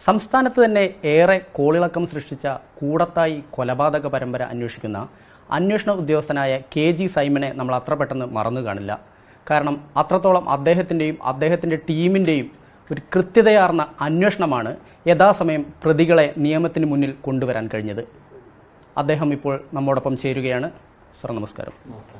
സംസ്ഥാനത്ത് തന്നെ ഏറെ കോളിളക്കം സൃഷ്ടിച്ച കൂടത്തായി കൊലപാതക പരമ്പര അന്വേഷിക്കുന്ന അന്വേഷണ ഉദ്യോഗസ്ഥനായ കെ ജി സൈമനെ നമ്മൾ അത്ര പെട്ടെന്ന് മറന്നു കാണില്ല കാരണം അത്രത്തോളം അദ്ദേഹത്തിൻ്റെയും അദ്ദേഹത്തിൻ്റെ ടീമിൻ്റെയും ഒരു കൃത്യതയാർന്ന അന്വേഷണമാണ് യഥാസമയം പ്രതികളെ നിയമത്തിന് മുന്നിൽ കൊണ്ടുവരാൻ കഴിഞ്ഞത് അദ്ദേഹം ഇപ്പോൾ നമ്മോടൊപ്പം ചേരുകയാണ് സർ നമസ്കാരം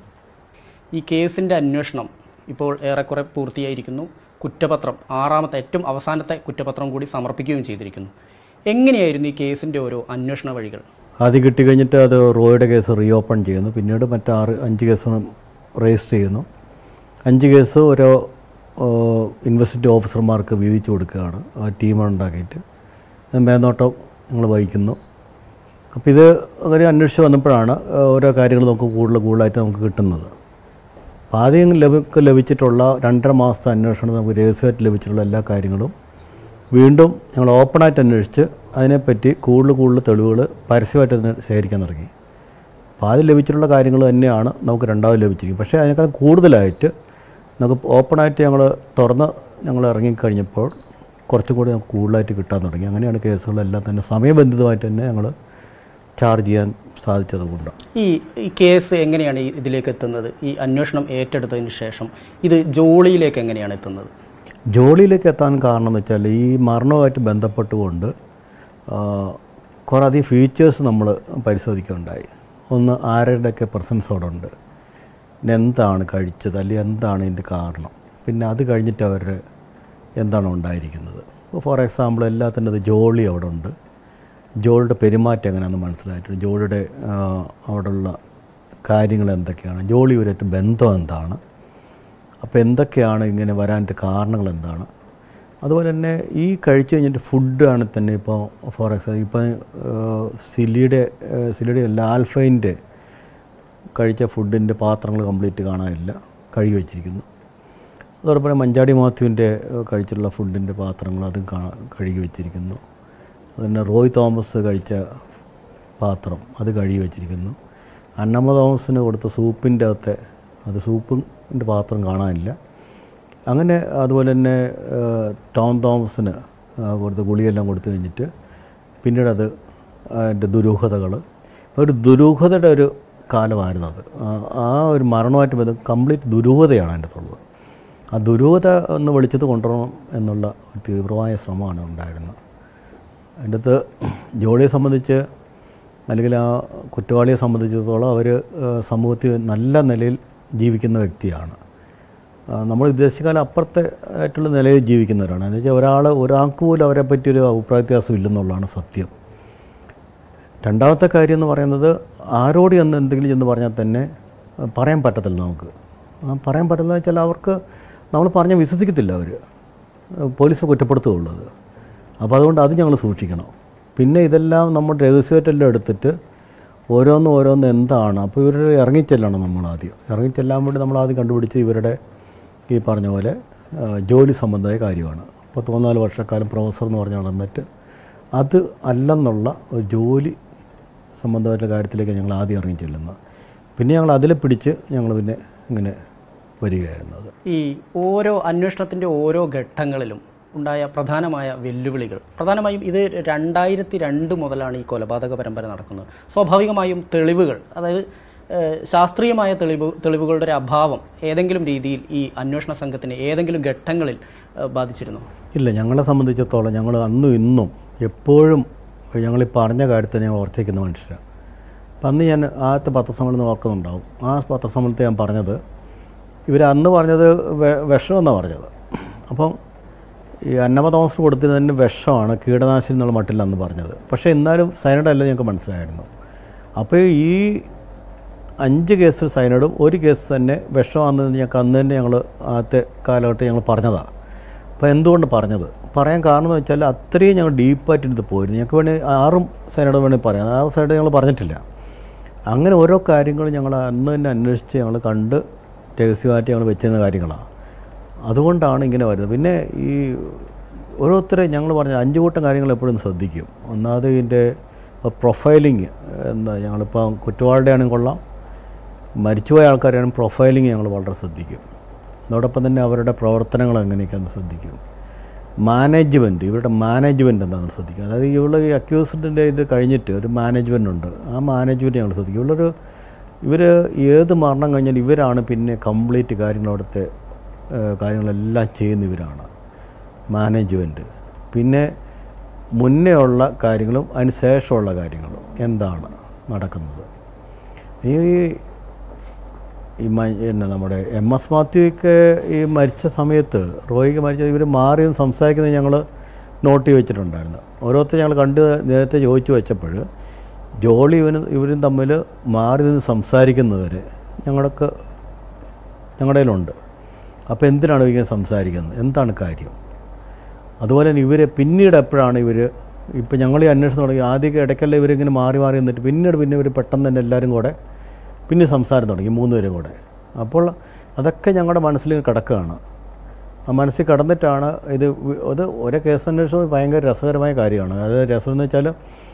ഈ കേസിൻ്റെ അന്വേഷണം ഇപ്പോൾ ഏറെക്കുറെ പൂർത്തിയായിരിക്കുന്നു കുറ്റപത്രം ആറാമത്തെ ഏറ്റവും അവസാനത്തെ കുറ്റപത്രം കൂടി സമർപ്പിക്കുകയും ചെയ്തിരിക്കുന്നു എങ്ങനെയായിരുന്നു ഈ കേസിൻ്റെ ഓരോ അന്വേഷണ വഴികൾ ആദ്യം കിട്ടിക്കഴിഞ്ഞിട്ട് അത് റോയുടെ കേസ് റീ ഓപ്പൺ ചെയ്യുന്നു പിന്നീട് മറ്റാറ് അഞ്ച് കേസ് രജിസ്റ്റർ ചെയ്യുന്നു അഞ്ച് കേസ് ഓരോ ഇൻവെസ്റ്റിഗേറ്റ് ഓഫീസർമാർക്ക് വീതിച്ചു കൊടുക്കുകയാണ് ആ ടീം ഉണ്ടാക്കിയിട്ട് അത് മേൽനോട്ടം ഞങ്ങൾ വഹിക്കുന്നു അപ്പോൾ ഇത് അങ്ങനെ അന്വേഷിച്ച് വന്നപ്പോഴാണ് ആ, ഓരോ കാര്യങ്ങൾ നമുക്ക് കൂടുതൽ കൂടുതലായിട്ട് നമുക്ക് കിട്ടുന്നത് അപ്പോൾ ആദ്യം ലഭിക്ക് ലഭിച്ചിട്ടുള്ള രണ്ടര മാസത്തെ അന്വേഷണം നമുക്ക് രഹസ്യമായിട്ട് ലഭിച്ചിട്ടുള്ള എല്ലാ കാര്യങ്ങളും വീണ്ടും ഞങ്ങൾ ഓപ്പണായിട്ട് അന്വേഷിച്ച് അതിനെപ്പറ്റി കൂടുതൽ കൂടുതൽ തെളിവുകൾ പരസ്യമായിട്ട് തന്നെ ശേഖരിക്കാൻ തുടങ്ങി അപ്പോൾ ആദ്യം ലഭിച്ചിട്ടുള്ള കാര്യങ്ങൾ തന്നെയാണ് നമുക്ക് രണ്ടാമത് ലഭിച്ചിരിക്കുന്നത് പക്ഷേ അതിനേക്കാൾ കൂടുതലായിട്ട് നമുക്ക് ഓപ്പണായിട്ട് ഞങ്ങൾ തുറന്ന് ഞങ്ങൾ ഇറങ്ങിക്കഴിഞ്ഞപ്പോൾ കുറച്ചും കൂടി നമുക്ക് കൂടുതലായിട്ട് കിട്ടാൻ തുടങ്ങി അങ്ങനെയാണ് കേസുകളെല്ലാം തന്നെ സമയബന്ധിതമായിട്ട് തന്നെ ഞങ്ങൾ ചാർജ് ചെയ്യാൻ സാധിച്ചത് കൊണ്ടാണ് ഈ ഈ കേസ് എങ്ങനെയാണ് ഈ ഇതിലേക്ക് എത്തുന്നത് ഈ അന്വേഷണം ഏറ്റെടുത്തതിന് ശേഷം ഇത് ജോളിയിലേക്ക് എങ്ങനെയാണ് എത്തുന്നത് ജോലിയിലേക്ക് എത്താൻ കാരണം എന്ന് വെച്ചാൽ ഈ മരണവുമായിട്ട് ബന്ധപ്പെട്ടുകൊണ്ട് ആ, കുറേ അധികം ഫീച്ചേഴ്സ് നമ്മൾ പരിശോധിക്കുകയുണ്ടായി ഒന്ന് ആരുടെയൊക്കെ പ്രസൻസ് അവിടെ ഉണ്ട് പിന്നെ എന്താണ് കഴിച്ചത് അല്ലെങ്കിൽ എന്താണ് ഇതിൻ്റെ കാരണം പിന്നെ അത് കഴിഞ്ഞിട്ട് അവർ എന്താണ് ഉണ്ടായിരിക്കുന്നത് ഫോർ എക്സാമ്പിൾ എല്ലാത്തിൻ്റെ അത് ജോളി അവിടെ ഉണ്ട് ജോളിയുടെ പെരുമാറ്റം എങ്ങനെയാണെന്ന് മനസ്സിലായിട്ടുണ്ട് ജോളിയുടെ ആ, അവിടെയുള്ള കാര്യങ്ങൾ എന്തൊക്കെയാണ് ജോളി ഇവരായിട്ട് ബന്ധം എന്താണ് അപ്പോൾ എന്തൊക്കെയാണ് ഇങ്ങനെ വരാൻ്റെ കാരണങ്ങൾ എന്താണ് അതുപോലെ തന്നെ ഈ കഴിച്ചു കഴിഞ്ഞിട്ട് ഫുഡാണ് തന്നെ ഇപ്പോൾ ഫോർ എക്സാമ്പിൾ ഇപ്പം സിലിയുടെ ഏഹ് സിലിയുടെ അല്ല ആൽഫൈൻ്റെ കഴിച്ച ഫുഡിൻ്റെ പാത്രങ്ങൾ കംപ്ലീറ്റ് കാണാനില്ല കഴുകി വെച്ചിരിക്കുന്നു അതോടൊപ്പം തന്നെ മഞ്ചാടി മാത്യുവിൻ്റെ ഏഹ് കഴിച്ചിട്ടുള്ള ഫുഡിൻ്റെ പാത്രങ്ങൾ അതും കാണാ കഴുകി വെച്ചിരിക്കുന്നു അതുതന്നെ റോയ് തോമസ് കഴിച്ച പാത്രം അത് കഴുകി വെച്ചിരിക്കുന്നു അന്നമ്മ തോമസിന് കൊടുത്ത സൂപ്പിൻ്റെ അകത്തെ അത് സൂപ്പിൻ്റെ പാത്രം കാണാനില്ല അങ്ങനെ അതുപോലെ തന്നെ ഏഹ്, ടോം തോമസിന് ആ, കൊടുത്ത ഗുളിയെല്ലാം കൊടുത്തു കഴിഞ്ഞിട്ട് പിന്നീട് അത് അതിൻ്റെ ദുരൂഹതകൾ ഒരു ദുരൂഹതയുടെ ഒരു കാലമായിരുന്നു അത് ആ- ആ ഒരു മരണമായിട്ട് ബന്ധം കംപ്ലീറ്റ് ദുരൂഹതയാണ് അതിൻ്റെ അകത്തുള്ളത് ആ ദുരൂഹത ഒന്ന് വെളിച്ചത്ത് കൊണ്ടുവരണം എന്നുള്ള ഒരു തീവ്രമായ ശ്രമമാണ് ഉണ്ടായിരുന്നത് അതിൻ്റെ അകത്ത് ജോളിയെ സംബന്ധിച്ച് അല്ലെങ്കിൽ ആ കുറ്റവാളിയെ സംബന്ധിച്ചിടത്തോളം അവർ സമൂഹത്തിൽ നല്ല നിലയിൽ ജീവിക്കുന്ന വ്യക്തിയാണ് ആ, നമ്മൾ ഉദ്ദേശിക്കാലം അപ്പുറത്തെ ആയിട്ടുള്ള നിലയിൽ ജീവിക്കുന്നവരാണ് എന്ന് വെച്ചാൽ ഒരാൾ ഒരാൾക്ക് പോലും അവരെ പറ്റിയൊരു അഭിപ്രായ വ്യത്യാസം ഇല്ലെന്നുള്ളതാണ് സത്യം രണ്ടാമത്തെ കാര്യം എന്ന് പറയുന്നത് ആരോട് എന്ന് എന്തെങ്കിലും എന്ന് പറഞ്ഞാൽ തന്നെ ആ, പറയാൻ പറ്റത്തില്ല നമുക്ക് ആ, പറയാൻ പറ്റുന്നത് വെച്ചാൽ അവർക്ക് നമ്മൾ പറഞ്ഞാൽ വിശ്വസിക്കത്തില്ല അവർ പോലീസ് കുറ്റപ്പെടുത്തുകയുള്ളൂ അത് അപ്പോൾ അതുകൊണ്ട് അത് ഞങ്ങൾ സൂക്ഷിക്കണം പിന്നെ ഇതെല്ലാം നമ്മൾ രഹസ്യമായിട്ടെല്ലാം എടുത്തിട്ട് ഓരോന്നും ഓരോന്ന് എന്താണ് അപ്പോൾ ഇവർ ഇറങ്ങിച്ചെല്ലണം നമ്മൾ ആദ്യം ഇറങ്ങിച്ചെല്ലാൻ വേണ്ടി നമ്മൾ ആദ്യം കണ്ടുപിടിച്ച് ഇവരുടെ ഈ പറഞ്ഞ പോലെ ആ, ജോലി സംബന്ധമായ കാര്യമാണ് പത്ത് മൂന്നാല് വർഷക്കാലം പ്രൊഫസർ എന്ന് പറഞ്ഞ് നടന്നിട്ട് അത് അല്ലെന്നുള്ള ഒരു ജോലി സംബന്ധമായിട്ടുള്ള കാര്യത്തിലേക്ക് ഞങ്ങൾ ആദ്യം ഇറങ്ങി ചെല്ലുന്നത് പിന്നെ ഞങ്ങൾ അതിൽ പിടിച്ച് ഞങ്ങൾ പിന്നെ ഇങ്ങനെ വരികയായിരുന്നത് ഈ ഓരോ അന്വേഷണത്തിൻ്റെ ഓരോ ഘട്ടങ്ങളിലും ഉണ്ടായ പ്രധാനമായ വെല്ലുവിളികൾ പ്രധാനമായും ഇത് രണ്ടായിരത്തി രണ്ട് മുതലാണ് ഈ കൊലപാതക പരമ്പര നടക്കുന്നത് സ്വാഭാവികമായും തെളിവുകൾ അതായത് ഏഹ്, ശാസ്ത്രീയമായ തെളിവ് തെളിവുകളുടെ ഒരു അഭാവം ഏതെങ്കിലും രീതിയിൽ ഈ അന്വേഷണ സംഘത്തിന് ഏതെങ്കിലും ഘട്ടങ്ങളിൽ ഏഹ്, ബാധിച്ചിരുന്നു ഇല്ല ഞങ്ങളെ സംബന്ധിച്ചിടത്തോളം ഞങ്ങൾ അന്നും ഇന്നും എപ്പോഴും ഞങ്ങൾ ഈ പറഞ്ഞ കാര്യത്തെ ഞാൻ ഓർത്തിരിക്കുന്ന മനുഷ്യരാണ് അപ്പം അന്ന് ഞാൻ ആദ്യത്തെ പത്രസമ്മേളനം ഓർക്കുന്നുണ്ടാവും ആ പത്രസമ്മേളനത്തിൽ ഞാൻ പറഞ്ഞത് ഇവർ അന്ന് പറഞ്ഞത് വെ- വിഷമെന്നാണ് പറഞ്ഞത് അപ്പം ഈ അന്നമ തോമസിന് കൊടുത്തിരുന്നതിന് വിഷമാണ് കീടനാശിനി എന്നുള്ള മട്ടിൽ അന്ന് പറഞ്ഞത് പക്ഷേ എന്നാലും സൈനഡ് അല്ല ഞങ്ങൾക്ക് മനസ്സിലായിരുന്നു അപ്പോൾ ഈ അഞ്ച് കേസിൽ സൈനഡും ഒരു കേസ് തന്നെ വിഷമാണെന്ന് ഞങ്ങൾക്ക് അന്ന് തന്നെ ഞങ്ങൾ ആദ്യത്തെ കാലഘട്ടം ഞങ്ങൾ പറഞ്ഞതാണ് അപ്പോൾ എന്തുകൊണ്ട് പറഞ്ഞത് പറയാൻ കാരണം എന്ന് വെച്ചാൽ അത്രയും ഞങ്ങൾ ഡീപ്പായിട്ട് ഇത് പോയിരുന്നു ഞങ്ങൾക്ക് വേണേൽ ആറും സൈനഡ് വേണമെങ്കിൽ പറയാം ആറ് സൈഡ് ഞങ്ങൾ പറഞ്ഞിട്ടില്ല അങ്ങനെ ഓരോ കാര്യങ്ങളും ഞങ്ങൾ അന്ന് തന്നെ അന്വേഷിച്ച് ഞങ്ങൾ കണ്ട് രഹസ്യമായിട്ട് ഞങ്ങൾ വെച്ചിരുന്ന കാര്യങ്ങളാണ് അതുകൊണ്ടാണ് ഇങ്ങനെ വരുന്നത് പിന്നെ ഈ ഓരോരുത്തരെ ഞങ്ങൾ പറഞ്ഞ അഞ്ച് കൂട്ടം കാര്യങ്ങൾ എപ്പോഴും ശ്രദ്ധിക്കും ഒന്നാമത് ഇതിൻ്റെ പ്രൊഫൈലിങ് എന്താ ഞങ്ങളിപ്പോൾ കുറ്റവാളിയുടെ ആണെങ്കിൽ കൊള്ളാം മരിച്ചുപോയ ആൾക്കാരാണ് പ്രൊഫൈലിങ് ഞങ്ങൾ വളരെ ശ്രദ്ധിക്കും അതോടൊപ്പം തന്നെ അവരുടെ പ്രവർത്തനങ്ങൾ എങ്ങനെയൊക്കെയാണെന്ന് ശ്രദ്ധിക്കും മാനേജ്മെൻറ്റ് ഇവരുടെ മാനേജ്മെൻറ്റ് എന്താണെന്ന് ശ്രദ്ധിക്കുക അതായത് ഇവള് ഈ അക്യൂസിഡിൻ്റെ ഇത് കഴിഞ്ഞിട്ട് ഒരു മാനേജ്മെൻ്റ് ഉണ്ട് ആ മാനേജ്മെൻറ്റ് ഞങ്ങൾ ശ്രദ്ധിക്കുക ഇവളൊരു ഇവർ ഏത് മരണം കഴിഞ്ഞാൽ ഇവരാണ് പിന്നെ കംപ്ലീറ്റ് കാര്യങ്ങൾ അവിടുത്തെ ഏഹ്, കാര്യങ്ങളെല്ലാം ചെയ്യുന്ന ഇവരാണ് മാനേജ്മെൻറ്റ് പിന്നെ മുന്നേ ഉള്ള കാര്യങ്ങളും അതിന് ശേഷമുള്ള കാര്യങ്ങളും എന്താണ് നടക്കുന്നത് ഈ ഈ മ പിന്നെ നമ്മുടെ എം എസ് മാത്യുവൊക്കെ ഈ മരിച്ച സമയത്ത് റോയിക്ക് മരിച്ച ഇവർ മാറി നിന്ന് സംസാരിക്കുന്നത് ഞങ്ങൾ നോട്ട് ചെയ്ത് വെച്ചിട്ടുണ്ടായിരുന്നു ഓരോരുത്തർ ഞങ്ങൾ കണ്ട് നേരത്തെ ചോദിച്ചു വെച്ചപ്പോൾ ജോളി ഇവന് ഇവരും തമ്മിൽ മാറി നിന്ന് സംസാരിക്കുന്നവരെ ഞങ്ങളൊക്കെ ഞങ്ങളുടെ കയ്യിലുണ്ട് അപ്പോൾ എന്തിനാണ് ഇങ്ങനെ സംസാരിക്കുന്നത് എന്താണ് കാര്യം അതുപോലെ തന്നെ ഇവർ പിന്നീട് എപ്പോഴാണ് ഇവർ ഇപ്പം ഞങ്ങൾ ഈ അന്വേഷണം തുടങ്ങി ആദ്യമൊക്കെ ഇടയ്ക്കല്ല ഇവരിങ്ങനെ മാറി മാറി നിന്നിട്ട് പിന്നീട് പിന്നെ ഇവർ പെട്ടെന്ന് തന്നെ എല്ലാവരും കൂടെ പിന്നെ സംസാരം തുടങ്ങി മൂന്നുപേരും കൂടെ അപ്പോൾ അതൊക്കെ ഞങ്ങളുടെ മനസ്സിൽ കിടക്കുകയാണ് ആ മനസ്സിൽ കടന്നിട്ടാണ് ഇത് വി- അത് ഒരേ കേസ് അന്വേഷണം ഭയങ്കര രസകരമായ കാര്യമാണ് അത് രസം എന്ന് വെച്ചാൽ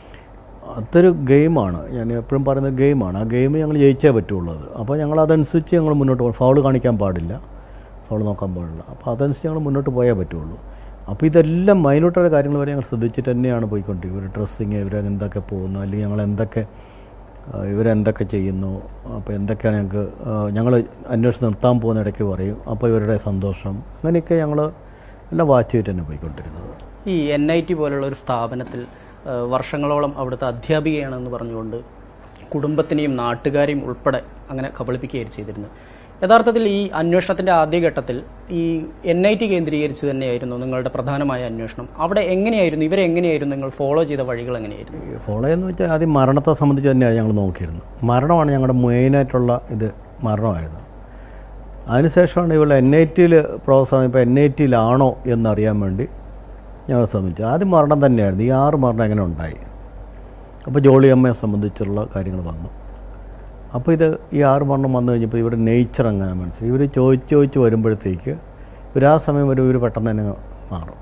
അതൊരു ഗെയിമാണ് ഞാൻ എപ്പോഴും പറയുന്ന ഗെയിമാണ് ആ ഗെയിം ഞങ്ങൾ ജയിച്ചേ പറ്റുള്ളൂ അത് അപ്പോൾ ഞങ്ങൾ അതനുസരിച്ച് ഞങ്ങൾ മുന്നോട്ട് പോകും ഫൗൾ കാണിക്കാൻ പാടില്ല ഫൗൾ നോക്കാൻ പാടില്ല അപ്പോൾ അതനുസരിച്ച് ഞങ്ങൾ മുന്നോട്ട് പോയേ പറ്റുള്ളൂ അപ്പോൾ ഇതെല്ലാം മൈന്യൂട്ടായ കാര്യങ്ങൾ വരെ ഞങ്ങൾ ശ്രദ്ധിച്ചിട്ട് തന്നെയാണ് പോയിക്കൊണ്ടിരിക്കുന്നത് ഇവർ ഡ്രസ്സിങ് ഇവർ എന്തൊക്കെ പോകുന്നു അല്ലെങ്കിൽ ഞങ്ങൾ എന്തൊക്കെ ആ, ഇവരെന്തൊക്കെ ചെയ്യുന്നു അപ്പോൾ എന്തൊക്കെയാണ് ഞങ്ങൾക്ക് ഞങ്ങൾ അന്വേഷണം നിർത്താൻ പോകുന്ന ഇടയ്ക്ക് പറയും അപ്പോൾ ഇവരുടെ സന്തോഷം അങ്ങനെയൊക്കെ ഞങ്ങൾ എല്ലാം വാച്ച് ചെയ്തിട്ട് തന്നെ പോയിക്കൊണ്ടിരുന്നത് ഈ എൻ ഐ ടി പോലുള്ള ഒരു സ്ഥാപനത്തിൽ ആ, വർഷങ്ങളോളം അവിടുത്തെ അധ്യാപികയാണെന്ന് പറഞ്ഞുകൊണ്ട് കുടുംബത്തിനെയും നാട്ടുകാരെയും ഉൾപ്പെടെ അങ്ങനെ കബളിപ്പിക്കുകയായിരുന്നു ചെയ്തിരുന്നത് യഥാർത്ഥത്തിൽ ഈ അന്വേഷണത്തിന്റെ ആദ്യഘട്ടത്തിൽ ഈ എൻ ഐ ടി കേന്ദ്രീകരിച്ച് തന്നെയായിരുന്നു നിങ്ങളുടെ പ്രധാനമായ അന്വേഷണം അവിടെ എങ്ങനെയായിരുന്നു ഇവരെ എങ്ങനെയായിരുന്നു നിങ്ങൾ ഫോളോ ചെയ്ത വഴികൾ എങ്ങനെയായിരുന്നു ഫോളോ എന്ന് വെച്ചാൽ ആദ്യം മരണത്തെ സംബന്ധിച്ച് തന്നെയാണ് ഞങ്ങൾ നോക്കിയിരുന്നത് മരണമാണ് ഞങ്ങളുടെ മെയിനായിട്ടുള്ള ഇത് മരണമായിരുന്നു അതിനുശേഷമാണ് ഇവൾ എൻ ഐ ടിയിൽ പ്രൊഫസർ ഇപ്പോൾ എൻ ഐ ടിയിലാണോ എന്നറിയാൻ വേണ്ടി ഞങ്ങൾ ശ്രമിച്ചു ആദ്യം മരണം തന്നെയായിരുന്നു ഈ ആറ് മരണം എങ്ങനെ ഉണ്ടായി അപ്പോൾ ജോളി അമ്മയെ സംബന്ധിച്ചുള്ള കാര്യങ്ങൾ വന്നു അപ്പോൾ ഇത് ഈ ആറ് മരണം വന്നു കഴിഞ്ഞപ്പോൾ ഇവരുടെ നേച്ചർ അങ്ങനെ മനസ്സിലായി ഇവർ ചോദിച്ച് ചോദിച്ച് വരുമ്പോഴത്തേക്ക് ഇവർ ആ സമയം വരെ ഇവർ പെട്ടെന്ന് തന്നെ മാറും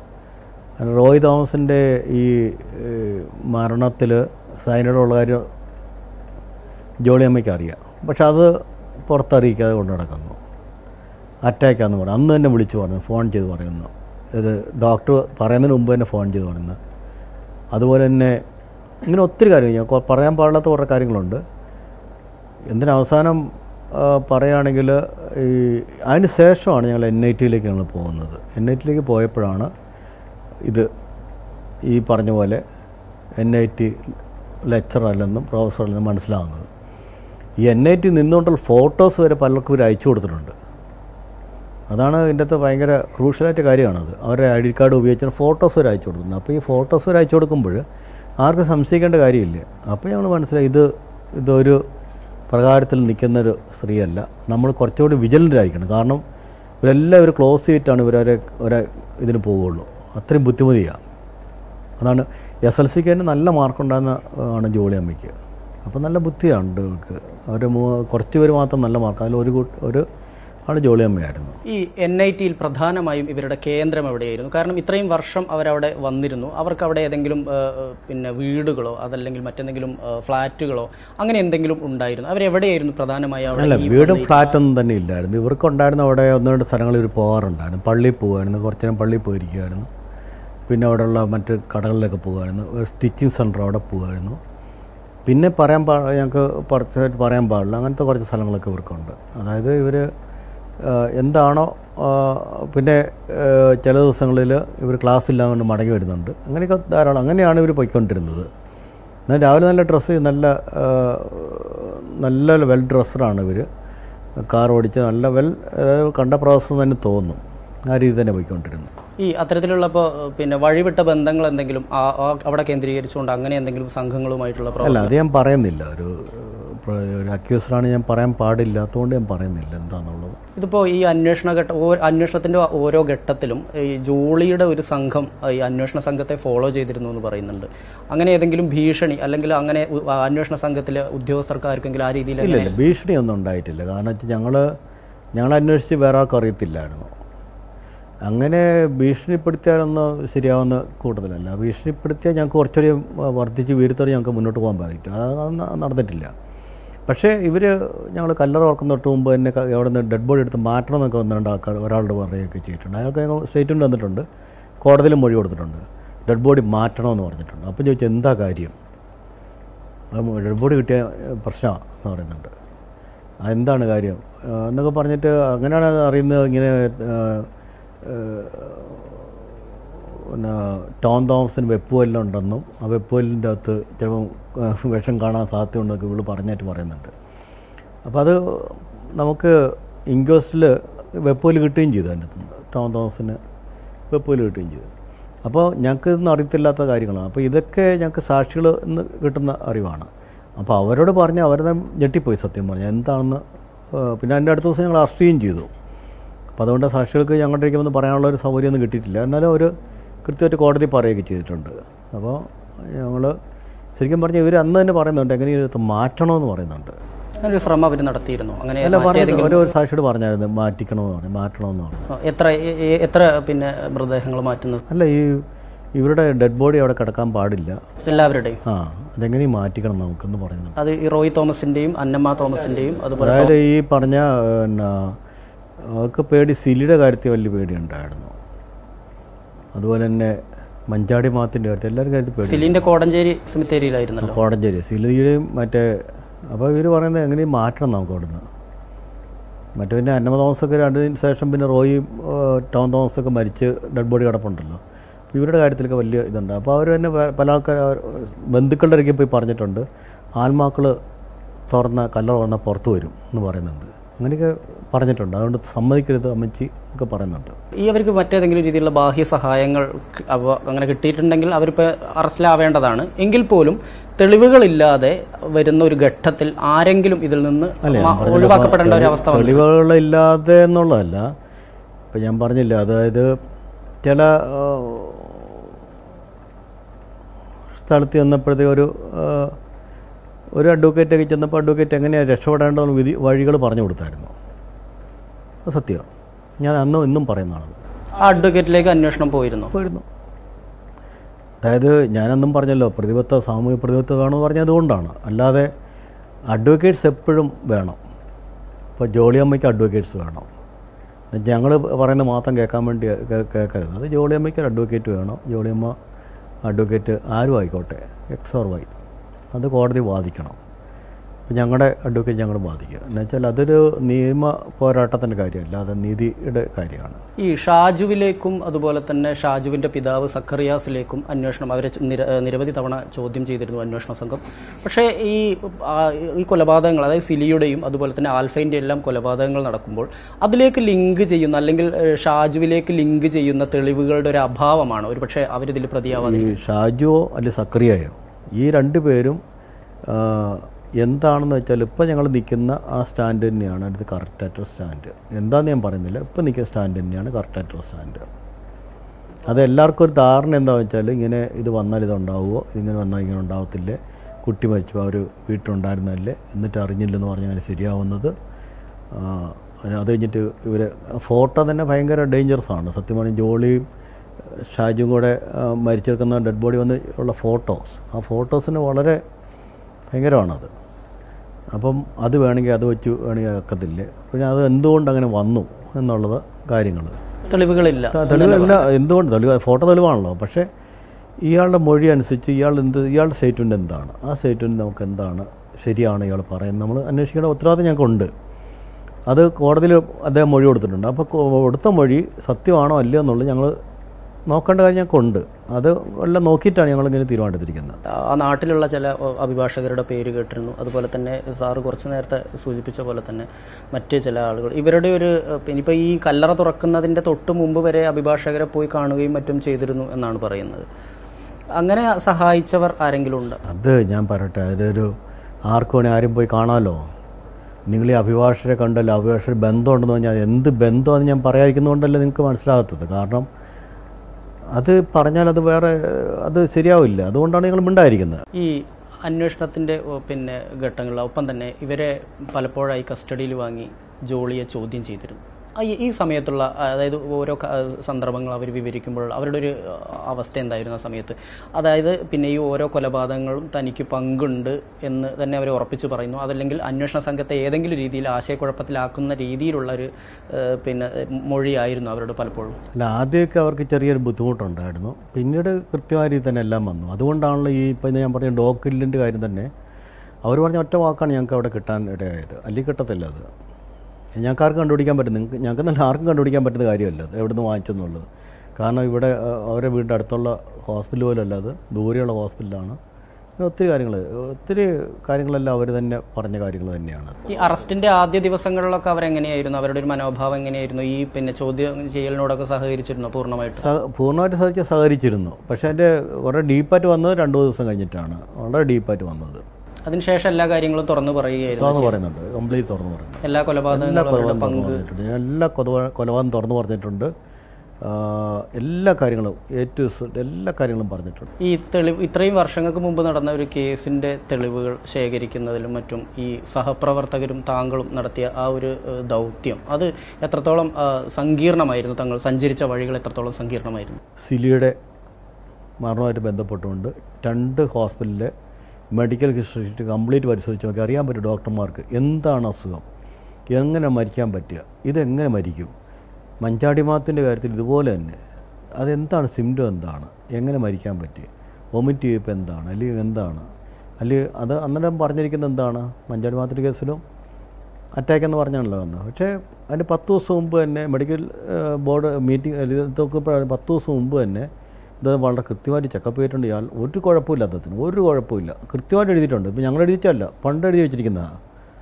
കാരണം റോയ് തോമസിൻ്റെ ഈ മരണത്തിൽ സൈനഡുള്ള കാര്യം ജോളിയമ്മയ്ക്ക് അറിയാം പക്ഷെ അത് പുറത്തറിയിക്കാതെ കൊണ്ട് നടക്കുന്നു അറ്റാക്കാന്ന് പറഞ്ഞു അന്ന് തന്നെ വിളിച്ച് പറഞ്ഞു ഫോൺ ചെയ്ത് പറയുന്നു ഇത് ഡോക്ടർ പറയുന്നതിന് മുമ്പ് തന്നെ ഫോൺ ചെയ്ത് പറയുന്നു അതുപോലെ തന്നെ ഇങ്ങനെ ഒത്തിരി കാര്യങ്ങൾ ഞാൻ കൊ- പറയാൻ പാടില്ലാത്ത കുറേ കാര്യങ്ങളുണ്ട് എന്തിന് അവസാനം ആ, പറയുകയാണെങ്കിൽ ഈ അതിന് ശേഷമാണ് ഞങ്ങൾ എൻ ഐ ടിയിലേക്ക് ഞങ്ങൾ പോകുന്നത് എൻ ഐ ടിയിലേക്ക് പോയപ്പോഴാണ് ഇത് ഈ പറഞ്ഞ പോലെ എൻ ഐ ടി ലെക്ചറല്ലെന്നും പ്രൊഫസറല്ലെന്നും മനസ്സിലാവുന്നത് ഈ എൻ ഐ ടി നിന്നുകൊണ്ടുള്ള ഫോട്ടോസ് വരെ പലർക്കും ഇവർ അയച്ചു കൊടുത്തിട്ടുണ്ട് അതാണ് ഇതിൻ്റെ അകത്ത് ഭയങ്കര ക്രൂഷ്യലായിട്ട് കാര്യമാണത് അവരുടെ ഐ ഡി കാർഡ് ഉപയോഗിച്ച് ഫോട്ടോസ് വരെ അയച്ചു കൊടുത്തിട്ടുണ്ട് അപ്പോൾ ഈ ഫോട്ടോസ് വരെ അയച്ചു കൊടുക്കുമ്പോൾ ആർക്കും സംശയിക്കേണ്ട കാര്യമില്ല അപ്പോൾ ഞങ്ങൾ മനസ്സിലായി ഇത് ഇതൊരു പ്രകാരത്തിൽ നിൽക്കുന്നൊരു സ്ത്രീയല്ല നമ്മൾ കുറച്ചുകൂടി വിജിലൻ്റ് ആയിരിക്കണം കാരണം ഇവരെല്ലാം ഇവർ ക്ലോസ് ചെയ്തിട്ടാണ് ഇവരൊരു ഒരു ഇതിന് പോവുകയുള്ളൂ അത്രയും ബുദ്ധിമുട്ടിയാണ് അതാണ് എസ് എൽ സിക്ക് തന്നെ നല്ല മാർക്കുണ്ടാകുന്ന ആണ് ജോളി അമ്മയ്ക്ക് അപ്പോൾ നല്ല ബുദ്ധിയാണ് ഇവർക്ക് അവർ കുറച്ച് പേര് മാത്രം നല്ല മാർക്ക് അതിൽ ഒരു കൂ- ഒരു ആൾ ജോളി അമ്മയായിരുന്നു ഈ എൻ ഐ ടിയിൽ പ്രധാനമായും ഇവരുടെ കേന്ദ്രം എവിടെയായിരുന്നു കാരണം ഇത്രയും വർഷം അവരവിടെ വന്നിരുന്നു അവർക്ക് അവിടെ ഏതെങ്കിലും ആ, ആ, പിന്നെ വീടുകളോ അതല്ലെങ്കിൽ മറ്റെന്തെങ്കിലും ആ, ഫ്ലാറ്റുകളോ അങ്ങനെ എന്തെങ്കിലും ഉണ്ടായിരുന്നു അവരെവിടെയായിരുന്നു പ്രധാനമായി അവിടെ അല്ല ഈ വീടും ഫ്ലാറ്റൊന്നും തന്നെ ഇല്ലായിരുന്നു ഇവർക്കുണ്ടായിരുന്ന അവിടെ ഒന്ന് രണ്ട് സ്ഥലങ്ങളിൽ ഇവർ പോകാറുണ്ടായിരുന്നു പള്ളിയിൽ പോകുമായിരുന്നു കുറച്ച് നേരം പള്ളിയിൽ പോയിരിക്കുമായിരുന്നു പിന്നെ അവിടെയുള്ള മറ്റ് കടകളിലൊക്കെ പോകുമായിരുന്നു ഒരു സ്റ്റിച്ചിങ് സെൻറ്റർ അവിടെ പോകുമായിരുന്നു പിന്നെ പറയാൻ പാ ഞങ്ങൾക്ക് പുറത്തായിട്ട് പറയാൻ പാടില്ല അങ്ങനത്തെ കുറച്ച് സ്ഥലങ്ങളൊക്കെ ഇവർക്കുണ്ട് അതായത് ഇവർ എന്താണോ ആ, പിന്നെ ആ, ചില ദിവസങ്ങളിൽ ഇവർ ക്ലാസ് ഇല്ലാതെ മടങ്ങി വരുന്നുണ്ട് അങ്ങനെയൊക്കെ ധാരാളം അങ്ങനെയാണ് ഇവർ പോയിക്കൊണ്ടിരുന്നത് എന്നാൽ രാവിലെ നല്ല ഡ്രസ്സ് നല്ല ആ, നല്ല വെൽ ഡ്രസ്സറാണ് ഇവർ കാർ ഓടിച്ച് നല്ല വെൽ അതായത് കണ്ട പ്രൊഫസർ തന്നെ തോന്നും ആ രീതി തന്നെ പോയിക്കൊണ്ടിരുന്നു ഈ അത്തരത്തിലുള്ള ഇപ്പോൾ പിന്നെ വഴിവിട്ട ബന്ധങ്ങൾ എന്തെങ്കിലും ആ- ആ അവിടെ കേന്ദ്രീകരിച്ചുകൊണ്ട് അങ്ങനെ എന്തെങ്കിലും സംഘങ്ങളുമായിട്ടുള്ള പ്രവർത്തനം അല്ല അത് ഞാൻ പറയുന്നില്ല ഒരു പ്ര- ഒരു അക്യൂസറാണ് ഞാൻ പറയാൻ പാടില്ലാത്തതുകൊണ്ട് ഞാൻ പറയുന്നില്ല എന്താണെന്നുള്ളത് ഇതിപ്പോൾ ഈ അന്വേഷണ ഘട്ട ഓ- അന്വേഷണത്തിന്റെ ഓരോ ഘട്ടത്തിലും ഈ ജോളിയുടെ ഒരു സംഘം ഈ അന്വേഷണ സംഘത്തെ ഫോളോ ചെയ്തിരുന്നു എന്ന് പറയുന്നുണ്ട് അങ്ങനെ ഏതെങ്കിലും ഭീഷണി അല്ലെങ്കിൽ അങ്ങനെ ഉ- ആ അന്വേഷണ സംഘത്തിലെ ഉദ്യോഗസ്ഥർക്ക് ആർക്കെങ്കിലും ആ രീതിയിൽ ഇല്ല ഇല്ല ഭീഷണിയൊന്നും ഉണ്ടായിട്ടില്ല കാരണം വെച്ചാൽ ഞങ്ങൾ ഞങ്ങൾ അന്വേഷിച്ച് വേറെ ആർക്കും അറിയത്തില്ലായിരുന്നു അങ്ങനെ ഭീഷണിപ്പെടുത്തിയാലൊന്നും ശരിയാവുന്ന കൂട്ടത്തിലല്ല ഭീഷണിപ്പെടുത്തിയാൽ ഞങ്ങൾക്ക് കുറച്ചുകൂടി വർദ്ധിച്ച് വീരത്തോടെ ഞങ്ങൾക്ക് മുന്നോട്ട് പോകാൻ പറ്റും അത് ന- നടന്നിട്ടില്ല പക്ഷേ ഇവർ ഞങ്ങൾ കല്ലറ ഓർക്കുന്ന തൊട്ട് മുമ്പ് തന്നെ ക- അവിടെ നിന്ന് ഡെഡ് ബോഡി എടുത്ത് മാറ്റണം എന്നൊക്കെ ഒന്ന് രണ്ട് ആൾക്കാർ ഒരാളുടെ പറയുകയൊക്കെ ചെയ്തിട്ടുണ്ട് അയാൾക്ക് ഞങ്ങൾ സ്റ്റേറ്റ്മെൻറ്റ് വന്നിട്ടുണ്ട് കോടതിയിൽ മൊഴി കൊടുത്തിട്ടുണ്ട് ഡെഡ് ബോഡി മാറ്റണമെന്ന് പറഞ്ഞിട്ടുണ്ട് അപ്പോൾ ചോദിച്ചു എന്താ കാര്യം ഡെഡ് ബോഡി കിട്ടിയ പ്രശ്നമാണ് എന്ന് പറയുന്നുണ്ട് "ആ, എന്താണ് കാര്യം ആ, എന്നൊക്കെ പറഞ്ഞിട്ട് അങ്ങനെയാണ് അറിയുന്നത് ഇങ്ങനെ ആ, ആ, പിന്നെ ടോം തോമസിന് വെപ്പുവെല്ലാം ഉണ്ടെന്നും ആ വെപ്പുവെല്ലിൻ്റെ അകത്ത് ചിലപ്പം ആ, വിഷം കാണാൻ സാധ്യതയുണ്ടെന്നൊക്കെ ഇവള് പറഞ്ഞായിട്ട് പറയുന്നുണ്ട് അപ്പോൾ അത് നമുക്ക് ഇൻക്വസ്റ്റിൽ വെപ്പുവെല് കിട്ടുകയും ചെയ്തു അതിൻ്റെ അകത്തുനിന്ന് ടോം തോമസിന് വെപ്പുവെല് കിട്ടുകയും ചെയ്തു അപ്പോൾ ഞങ്ങൾക്ക് ഇതൊന്നും അറിയത്തില്ലാത്ത കാര്യങ്ങളാണ് അപ്പോൾ ഇതൊക്കെ ഞങ്ങൾക്ക് സാക്ഷികൾ ഇന്ന് കിട്ടുന്ന അറിവാണ് അപ്പോൾ അവരോട് പറഞ്ഞ് അവരെ ഞെട്ടിപ്പോയി സത്യം പറഞ്ഞാൽ എന്താണെന്ന് ആ, പിന്നെ അതിൻ്റെ അടുത്ത ദിവസം ഞങ്ങൾ അറസ്റ്റ് ചെയ്യുകയും ചെയ്തു അപ്പോൾ അതുകൊണ്ട് സാക്ഷികൾക്ക് ഞങ്ങളുടെ അടുക്കൽ വന്ന് പറയാനുള്ള ഒരു സൗകര്യമൊന്നും കിട്ടിയിട്ടില്ല എന്നാലും അവർ കൃത്യമായിട്ട് കോടതി പറയുകയൊക്കെ ചെയ്തിട്ടുണ്ട് അപ്പോൾ ഞങ്ങൾ ശരിക്കും പറഞ്ഞാൽ ഇവർ അന്ന് തന്നെ പറയുന്നുണ്ട് എങ്ങനെ ഇത് മാറ്റണമെന്ന് പറയുന്നുണ്ട് അങ്ങനെ ഒരു ശ്രമം അവർ നടത്തിയിരുന്നു അങ്ങനെ അല്ല പറഞ്ഞു മറ്റേതെങ്കിലും ഒരു ഒരു സാക്ഷിയോട് പറഞ്ഞായിരുന്നു മാറ്റിക്കണമെന്ന് പറഞ്ഞു മാറ്റണമെന്ന് പറഞ്ഞു ആ, എത്ര എ- എ- എത്ര പിന്നെ മൃതദേഹങ്ങൾ മാറ്റുന്നത് അല്ല ഈ ഇവരുടെ ഡെഡ് ബോഡി അവിടെ കിടക്കാൻ പാടില്ല എല്ലാവരുടെയും ആ അതെങ്ങനെയും മാറ്റിക്കണം നമുക്കെന്ന് പറയുന്നുണ്ട് അത് ഈ റോയ് തോമസിന്റെയും അന്നമ്മ തോമസിന്റെയും അതുപോലെ അതായത് ഈ പറഞ്ഞ പിന്നെ അവർക്ക് പേടി സിലിയുടെ കാര്യത്തിൽ വലിയ പേടിയുണ്ടായിരുന്നു അതുപോലെ തന്നെ മഞ്ചാടി മാത്തിൻ്റെ കാര്യത്തിൽ എല്ലാവരും കാര്യത്തിൽ പേടി സിലിന്റെ കോടഞ്ചേരി സെമിത്തേരിയിലായിരുന്നല്ലോ കോടഞ്ചേരി സിലിയുടെയും മറ്റേ അപ്പോൾ ഇവർ പറയുന്നത് എങ്ങനെയും മാറ്റണം നമുക്ക് അവിടുന്ന് മറ്റു പിന്നെ അന്നമ തോമസൊക്കെ രണ്ടിന് ശേഷം പിന്നെ റോയും ഏഹ്, ടോം തോമസൊക്കെ മരിച്ച് ഡെഡ് ബോഡി കിടപ്പുണ്ടല്ലോ അപ്പോൾ ഇവരുടെ കാര്യത്തിലൊക്കെ വലിയ ഇതുണ്ട് അപ്പോൾ അവർ തന്നെ വേ- പല ആൾക്കാർ ബന്ധുക്കളുടെ ഇടയ്ക്ക് പോയി പറഞ്ഞിട്ടുണ്ട് ആത്മാക്കൾ തുറന്ന കല്ലറ തുറന്ന പുറത്ത് വരും എന്ന് പറയുന്നുണ്ട് അങ്ങനെയൊക്കെ പറഞ്ഞിട്ടുണ്ട് അതുകൊണ്ട് സമ്മതിക്കരുത് അമ്മച്ചി ഒക്കെ പറയുന്നുണ്ട് ഈ അവർക്ക് മറ്റേതെങ്കിലും രീതിയിലുള്ള ബാഹ്യ സഹായങ്ങൾ ക- അവ അങ്ങനെ കിട്ടിയിട്ടുണ്ടെങ്കിൽ അവരിപ്പോൾ അറസ്റ്റിലാവേണ്ടതാണ് എങ്കിൽ പോലും തെളിവുകളില്ലാതെ വരുന്ന ഒരു ഘട്ടത്തിൽ ആരെങ്കിലും ഇതിൽ നിന്ന് മ- ഒഴിവാക്കപ്പെടേണ്ട ഒരു അവസ്ഥ വന്നു തെളിവുകളില്ലാതെ എന്നുള്ളതല്ല ഇപ്പം ഞാൻ പറഞ്ഞില്ല അതായത് ചില ആ, സ്ഥലത്ത് ചെന്നപ്പോഴത്തേക്ക് ഒരു ആ, ഒരു അഡ്വക്കേറ്റൊക്കെ ചെന്നപ്പോൾ അഡ്വക്കേറ്റ് എങ്ങനെയാണ് രക്ഷപ്പെടേണ്ടതെന്ന് വിധി വഴികൾ പറഞ്ഞു കൊടുത്തായിരുന്നു അത് സത്യം ഞാൻ അന്നും ഇന്നും പറയുന്നതാണത് ആ അഡ്വക്കേറ്റിലേക്ക് അന്വേഷണം പോയിരുന്നു പോയിരുന്നു അതായത് ഞാനന്നും പറഞ്ഞല്ലോ പ്രതിബദ്ധ സാമൂഹ്യ പ്രതിബദ്ധത വേണമെന്ന് പറഞ്ഞത് അതുകൊണ്ടാണ് അല്ലാതെ അഡ്വക്കേറ്റ്സ് എപ്പോഴും വേണം ഇപ്പോൾ ജോളിയമ്മയ്ക്ക് അഡ്വക്കേറ്റ്സ് വേണം ഞങ്ങൾ പറയുന്നത് മാത്രം കേൾക്കാൻ വേണ്ടി കേ- കേൾക്കരുത് അത് ജോളിയമ്മയ്ക്ക് ഒരു അഡ്വക്കേറ്റ് വേണം ജോളിയമ്മ അഡ്വക്കേറ്റ് ആരും ആയിക്കോട്ടെ എക്സ് ഓർ വൈ അത് കോടതി വാദിക്കണം അപ്പോൾ ഞങ്ങളുടെ അഡ്വക്കേറ്റ് ഞങ്ങൾ വാദിക്കുക എന്ന് വെച്ചാൽ അതൊരു നിയമ പോരാട്ടത്തിൻ്റെ കാര്യമല്ല അത് നീതിയുടെ കാര്യമാണ് ഈ ഷാജുവിലേക്കും അതുപോലെ തന്നെ ഷാജുവിന്റെ പിതാവ് സക്കറിയാസിലേക്കും അന്വേഷണം അവരെ ച- നിര- ഏഹ് നിരവധി തവണ ചോദ്യം ചെയ്തിരുന്നു അന്വേഷണ സംഘം പക്ഷേ ഈ ആ, ഈ കൊലപാതകങ്ങൾ അതായത് സിലിയുടെയും അതുപോലെ തന്നെ ആൽഫൈൻ്റെ എല്ലാം കൊലപാതകങ്ങൾ നടക്കുമ്പോൾ അതിലേക്ക് ലിങ്ക് ചെയ്യുന്ന അല്ലെങ്കിൽ ഏഹ്, ഷാജുവിലേക്ക് ലിങ്ക് ചെയ്യുന്ന തെളിവുകളുടെ ഒരു അഭാവമാണ് ഒരു പക്ഷേ അവരിതിൽ പ്രതിയാവാതെ ഈ ഷാജുവോ അല്ലെങ്കിൽ സക്രിയയോ ഈ രണ്ട് പേരും ആ, എന്താണെന്ന് വെച്ചാൽ ഇപ്പോൾ ഞങ്ങൾ നിൽക്കുന്ന ആ സ്റ്റാൻഡ് തന്നെയാണ് അടുത്ത് കറക്റ്റായിട്ടുള്ള സ്റ്റാൻഡ് എന്താണെന്ന് ഞാൻ പറയുന്നില്ല ഇപ്പോൾ നിൽക്കുന്ന സ്റ്റാൻഡ് തന്നെയാണ് കറക്റ്റായിട്ടുള്ള സ്റ്റാൻഡ് അത് എല്ലാവർക്കും ഒരു ധാരണ എന്താണെന്ന് വെച്ചാൽ ഇങ്ങനെ ഇത് വന്നാൽ ഇത് ഉണ്ടാവുമോ ഇതിങ്ങനെ വന്നാൽ ഇങ്ങനെ ഉണ്ടാവത്തില്ലേ കുട്ടി മരിച്ചു അവർ വീട്ടിലുണ്ടായിരുന്നല്ലേ എന്നിട്ട് അറിഞ്ഞില്ലെന്ന് പറഞ്ഞാൽ അങ്ങനെ ശരിയാവുന്നത് ആ, അതിന് അത് കഴിഞ്ഞിട്ട് ഇവർ ഫോട്ടോ തന്നെ ഭയങ്കര ഡേഞ്ചറസ് ആണ് സത്യം പറഞ്ഞാൽ ജോളിയും ഷാജും കൂടെ ആ, മരിച്ചെടുക്കുന്ന ഡെഡ് ബോഡി വന്ന് ഉള്ള ഫോട്ടോസ് ആ ഫോട്ടോസിന് വളരെ ഭയങ്കരമാണത് അപ്പം അത് വേണമെങ്കിൽ അത് വെച്ച് വേണമെങ്കിൽ ആക്കത്തില്ലേ പിന്നെ അത് എന്തുകൊണ്ട് അങ്ങനെ വന്നു എന്നുള്ളത് കാര്യങ്ങൾ തെളിവുകളില്ല തെളിവല്ല എന്തുകൊണ്ട് തെളിവ് ഫോട്ടോ തെളിവാണല്ലോ പക്ഷേ ഇയാളുടെ മൊഴി അനുസരിച്ച് ഇയാൾ എന്ത് ഇയാളുടെ സ്റ്റേറ്റ്മെൻറ്റ് എന്താണ് ആ സ്റ്റേറ്റ്മെൻറ്റ് നമുക്ക് എന്താണ് ശരിയാണ് ഇയാൾ പറയുന്നത് നമ്മൾ അന്വേഷിക്കേണ്ട ഉത്തരവാദിത്തം ഞങ്ങൾക്കുണ്ട് അത് കോടതിയിൽ അദ്ദേഹം മൊഴി കൊടുത്തിട്ടുണ്ട് അപ്പോൾ കൊടുത്ത മൊഴി സത്യമാണോ അല്ലയോ എന്നുള്ളത് ഞങ്ങൾ നോക്കേണ്ട കാര്യം ഞങ്ങൾക്കുണ്ട് അത് എല്ലാം നോക്കിയിട്ടാണ് ഞങ്ങൾ ഇങ്ങനെ തീരുമാനമെടുത്തിരിക്കുന്നത് ആ നാട്ടിലുള്ള ചില ഒ, അഭിഭാഷകരുടെ പേര് കേട്ടിരുന്നു അതുപോലെ തന്നെ സാറ് കുറച്ച് നേരത്തെ സൂചിപ്പിച്ച പോലെ തന്നെ മറ്റ് ചില ആളുകൾ ഇവരുടെ ഒരു ഇനിയിപ്പോൾ ഈ കല്ലറ തുറക്കുന്നതിൻ്റെ തൊട്ട് മുമ്പ് വരെ അഭിഭാഷകരെ പോയി കാണുകയും മറ്റും ചെയ്തിരുന്നു എന്നാണ് പറയുന്നത് അങ്ങനെ സഹായിച്ചവർ ആരെങ്കിലും ഉണ്ട് അത് ഞാൻ പറയട്ടെ അതൊരു ആർക്കും വേണേൽ ആരും പോയി കാണാമല്ലോ നിങ്ങൾ ഈ അഭിഭാഷകരെ കണ്ടല്ലോ അഭിഭാഷകർ ബന്ധമുണ്ടെന്ന് പറഞ്ഞാൽ എന്ത് ബന്ധമാണെന്ന് ഞാൻ പറയാതിരിക്കുന്നതുകൊണ്ടല്ലേ നിങ്ങൾക്ക് മനസ്സിലാകാത്തത് കാരണം അത് പറഞ്ഞാൽ അത് വേറെ അത് ശരിയാവില്ല അതുകൊണ്ടാണ് നിങ്ങൾ മിണ്ടായിരിക്കുന്നത് ഈ അന്വേഷണത്തിൻ്റെ ഓ, പിന്നെ ഘട്ടങ്ങളിൽ ഒപ്പം തന്നെ ഇവരെ പലപ്പോഴായി കസ്റ്റഡിയിൽ വാങ്ങി ജോളിയെ ചോദ്യം ചെയ്തിരുന്നു ആ ഈ- ഈ സമയത്തുള്ള അതായത് ഓരോ ക- സന്ദർഭങ്ങൾ അവർ വിവരിക്കുമ്പോൾ അവരുടെ ഒരു ആ, അവസ്ഥ എന്തായിരുന്നു ആ സമയത്ത് അതായത് പിന്നെ ഈ ഓരോ കൊലപാതകങ്ങളും തനിക്ക് പങ്കുണ്ട് എന്ന് തന്നെ അവർ ഉറപ്പിച്ചു പറയുന്നു അതല്ലെങ്കിൽ അന്വേഷണ സംഘത്തെ ഏതെങ്കിലും രീതിയിൽ ആശയക്കുഴപ്പത്തിലാക്കുന്ന രീതിയിലുള്ള ഒരു ആ, പിന്നെ മൊഴിയായിരുന്നു അവരോട് പലപ്പോഴും അല്ല ആദ്യമൊക്കെ അവർക്ക് ചെറിയൊരു ബുദ്ധിമുട്ടുണ്ടായിരുന്നു പിന്നീട് കൃത്യമായ രീതിയിൽ തന്നെ എല്ലാം വന്നു അതുകൊണ്ടാണല്ലോ ഈ ഇപ്പം ഞാൻ പറഞ്ഞ ഡോക്കില്ലിൻ്റെ കാര്യം തന്നെ അവർ പറഞ്ഞ ഒറ്റ വാക്കാണ് ഞങ്ങൾക്ക് അവിടെ കിട്ടാൻ ഇടയായത് അല്ലെങ്കിൽ കിട്ടത്തില്ല അത് ഞങ്ങൾക്ക് ആർക്കും കണ്ടുപിടിക്കാൻ പറ്റും നിങ്ങൾക്ക് ഞങ്ങൾക്ക് നല്ല ആർക്കും കണ്ടുപിടിക്കാൻ പറ്റുന്ന കാര്യമല്ല അത് എവിടെ നിന്ന് വാങ്ങിച്ചെന്നുള്ളത് കാരണം ഇവിടെ അഹ്, അവരുടെ വീടിൻ്റെ അടുത്തുള്ള ഹോസ്പിറ്റൽ പോലും അല്ല അത് ദൂരെയുള്ള ഹോസ്പിറ്റലാണ് അങ്ങനെ ഒത്തിരി കാര്യങ്ങൾ ഒത്തിരി കാര്യങ്ങളെല്ലാം അവർ തന്നെ പറഞ്ഞ കാര്യങ്ങൾ തന്നെയാണ് ഈ അറസ്റ്റിന്റെ ആദ്യ ദിവസങ്ങളിലൊക്കെ അവരെങ്ങനെയായിരുന്നു അവരുടെ ഒരു മനോഭാവം എങ്ങനെയായിരുന്നു ഈ പിന്നെ ചോദ്യം ചെയ്യലിനോടൊക്കെ സഹകരിച്ചിരുന്നു പൂർണ്ണമായിട്ട് സഹ പൂർണ്ണമായിട്ട് സഹിച്ച് സഹകരിച്ചിരുന്നു പക്ഷേ അതിൻ്റെ കുറേ ഡീപ്പായിട്ട് വന്നത് രണ്ട് മൂന്ന് ദിവസം കഴിഞ്ഞിട്ടാണ് വളരെ ഡീപ്പായിട്ട് വന്നത് അതിനുശേഷം എല്ലാ കാര്യങ്ങളും തുറന്നു പറയുകയായിരുന്നു തുറന്ന് പറയുന്നുണ്ട് കംപ്ലീറ്റ് തുറന്ന് പറയുന്നുണ്ട് എല്ലാ എല്ലാ കൊലപാതകങ്ങളും അവരുടെ കൊലപാതകം തുറന്ന് പങ്ക് പറഞ്ഞിട്ടുണ്ട് ഞാൻ എല്ലാ കൊലപാ കൊലപാതകം തുറന്ന് പറഞ്ഞിട്ടുണ്ട് ആ, എല്ലാ കാര്യങ്ങളും എ ടു സെഡ് എല്ലാ കാര്യങ്ങളും പറഞ്ഞിട്ടുണ്ട് ഈ തെളിവ് ഇത്രയും വർഷങ്ങൾക്ക് മുമ്പ് നടന്ന ഒരു കേസിന്റെ തെളിവുകൾ ശേഖരിക്കുന്നതിലും മറ്റും ഈ സഹപ്രവർത്തകരും താങ്കളും നടത്തിയ ആ ഒരു ഏഹ്, ദൗത്യം അത് എത്രത്തോളം ആ, സങ്കീർണമായിരുന്നു തങ്ങൾ സഞ്ചരിച്ച വഴികൾ എത്രത്തോളം സങ്കീർണമായിരുന്നു സിലിയുടെ മരണവുമായിട്ട് ബന്ധപ്പെട്ടുകൊണ്ട് രണ്ട് ഹോസ്പിറ്റലിലെ മെഡിക്കൽ ഹിസ്റ്ററി കംപ്ലീറ്റ് പരിശോധിച്ച് നോക്കി അറിയാൻ പറ്റും ഡോക്ടർമാർക്ക് എന്താണ് അസുഖം എങ്ങനെ മരിക്കാൻ പറ്റുക ഇതെങ്ങനെ മരിക്കും മഞ്ചാടി മാത്തിൻ്റെ കാര്യത്തിൽ ഇതുപോലെ തന്നെ അതെന്താണ് സിംറ്റം എന്താണ് എങ്ങനെ മരിക്കാൻ പറ്റുക വൊമിറ്റ് ചെയ്യപ്പോൾ എന്താണ് അല്ലെങ്കിൽ എന്താണ് അല്ലെങ്കിൽ അത് അന്നേരം പറഞ്ഞിരിക്കുന്നത് എന്താണ് മഞ്ചാടി മാത്തിൻ്റെ കേസിലും അറ്റാക്ക് എന്ന് പറഞ്ഞാണല്ലോ വന്നത് പക്ഷേ അതിന് പത്ത് ദിവസം മുമ്പ് തന്നെ മെഡിക്കൽ ഏഹ്, ബോർഡ് മീറ്റിംഗ് ഇതൊക്കെ പത്ത് ദിവസം മുമ്പ് തന്നെ ഇത് വളരെ കൃത്യമായിട്ട് ചെക്കപ്പ് ചെയ്തിട്ടുണ്ട് ഇയാൾ ഒരു കുഴപ്പമില്ല അദ്ദേഹത്തിന് ഒരു കുഴപ്പമില്ല കൃത്യമായിട്ട് എഴുതിയിട്ടുണ്ട് ഇപ്പം ഞങ്ങൾ എഴുതിച്ചല്ല പണ്ട് എഴുതി വെച്ചിരിക്കുന്നതാണ്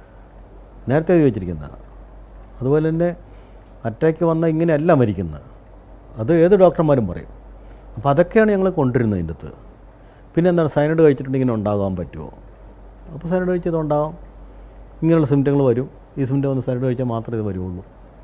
നേരത്തെ എഴുതി വെച്ചിരിക്കുന്നതാണ് അതുപോലെ തന്നെ അറ്റാക്ക് വന്നാൽ ഇങ്ങനെയല്ല മരിക്കുന്നത് അത് ഏത് ഡോക്ടർമാരും പറയും അപ്പോൾ അതൊക്കെയാണ് ഞങ്ങൾ കൊണ്ടുവരുന്നത് ഇതിൻ്റെ അകത്ത് പിന്നെ എന്താണ് സൈനഡ് കഴിച്ചിട്ടുണ്ടെങ്കിൽ ഇങ്ങനെ ഉണ്ടാകാൻ പറ്റുമോ അപ്പോൾ സൈനഡ് കഴിച്ചത് ഉണ്ടാകാം ഇങ്ങനെയുള്ള സിംറ്റങ്ങൾ വരും ഈ സിംറ്റം വന്ന് സൈനഡ് കഴിച്ചാൽ മാത്രമേ ഇത് വരുള്ളൂ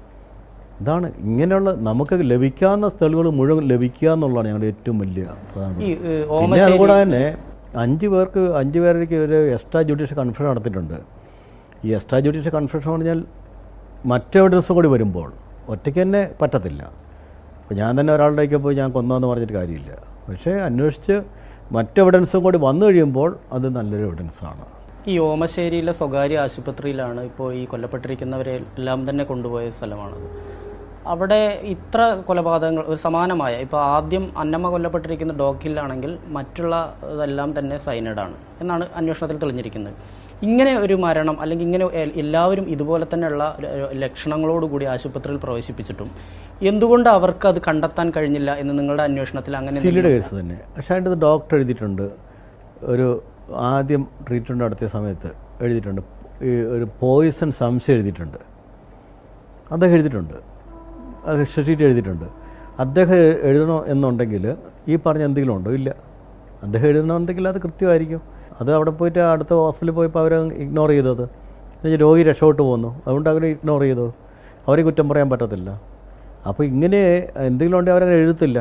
ഇതാണ് ഇങ്ങനെയുള്ള നമുക്ക് ലഭിക്കാവുന്ന തെളിവുകൾ മുഴുവൻ ലഭിക്കുക എന്നുള്ളതാണ് ഞങ്ങളുടെ ഏറ്റവും വലിയ പ്രധാനപ്പെട്ട ഈ ഏഹ്, പിന്നെ ഓമശ്ശേരി അതുകൂടെ തന്നെ അഞ്ച് പേർക്ക് അഞ്ച് പേർക്ക് ഒരു എക്സ്ട്രാ ജുഡീഷ്യൽ കൺഫറൻസ് നടത്തിയിട്ടുണ്ട് ഈ എക്സ്ട്രാ ജുഡീഷ്യൽ കൺഫറൻസ് പറഞ്ഞാൽ മറ്റെവിഡൻസ് കൂടി വരുമ്പോൾ ഒറ്റയ്ക്ക് തന്നെ പറ്റത്തില്ല അപ്പോൾ ഞാൻ തന്നെ ഒരാളുടെയൊക്കെ പോയി ഞാൻ കൊന്നതെന്ന് പറഞ്ഞിട്ട് കാര്യമില്ല പക്ഷേ അന്വേഷിച്ച് മറ്റെവിഡൻസും കൂടി വന്നു കഴിയുമ്പോൾ അത് നല്ലൊരു എവിഡൻസാണ് ഈ ഓമശ്ശേരിയിലെ സ്വകാര്യ ആശുപത്രിയിലാണ് ഇപ്പോൾ ഈ കൊല്ലപ്പെട്ടിരിക്കുന്നവരെ എല്ലാം തന്നെ കൊണ്ടുപോയ സ്ഥലമാണത് അവിടെ ഇത്ര കൊലപാതകങ്ങൾ ഒരു സമാനമായ ഇപ്പോൾ ആദ്യം അന്നമ്മ കൊല്ലപ്പെട്ടിരിക്കുന്ന ഡോക്കിലാണെങ്കിൽ മറ്റുള്ള ഇതെല്ലാം തന്നെ സൈനഡാണ് എന്നാണ് അന്വേഷണത്തിൽ തെളിഞ്ഞിരിക്കുന്നത് ഇങ്ങനെ ഒരു മരണം അല്ലെങ്കിൽ ഇങ്ങനെ എ- എല്ലാവരും ഇതുപോലെ തന്നെയുള്ള ല- ലക്ഷണങ്ങളോടുകൂടി ആശുപത്രിയിൽ പ്രവേശിപ്പിച്ചിട്ടും എന്തുകൊണ്ട് അവർക്ക് അത് കണ്ടെത്താൻ കഴിഞ്ഞില്ല എന്ന് നിങ്ങളുടെ അന്വേഷണത്തിൽ അങ്ങനെ സിലിയുടെ കേസ് തന്നെ പക്ഷേ അതിൻ്റെ ഡോക്ടർ എഴുതിയിട്ടുണ്ട് ഒരു ആദ്യം ട്രീറ്റ്മെൻറ്റ് നടത്തിയ സമയത്ത് എഴുതിയിട്ടുണ്ട് ഈ ഒരു പോയിസൺ സംശയം എഴുതിയിട്ടുണ്ട് അദ്ദേഹം എഴുതിയിട്ടുണ്ട് അത് ഷീറ്റ് എഴുതിയിട്ടുണ്ട് അദ്ദേഹം എ- എഴുതണോ എന്നുണ്ടെങ്കിൽ ഈ പറഞ്ഞ എന്തെങ്കിലും ഉണ്ടോ ഇല്ല അദ്ദേഹം എഴുതണമെന്നുണ്ടെങ്കിൽ അത് കൃത്യമായിരിക്കും അത് അവിടെ പോയിട്ട് അടുത്ത ഹോസ്പിറ്റലിൽ പോയപ്പോൾ അവർ ഇഗ്നോർ ചെയ്തത് എന്നുവെച്ചാൽ രോഗി രക്ഷപ്പെട്ടു പോകുന്നു അതുകൊണ്ട് അവർ ഇഗ്നോർ ചെയ്തു അവരെ കുറ്റം പറയാൻ പറ്റത്തില്ല അപ്പോൾ ഇങ്ങനെ എന്തെങ്കിലും ഉണ്ടെങ്കിൽ അവരങ്ങനെ എഴുതത്തില്ല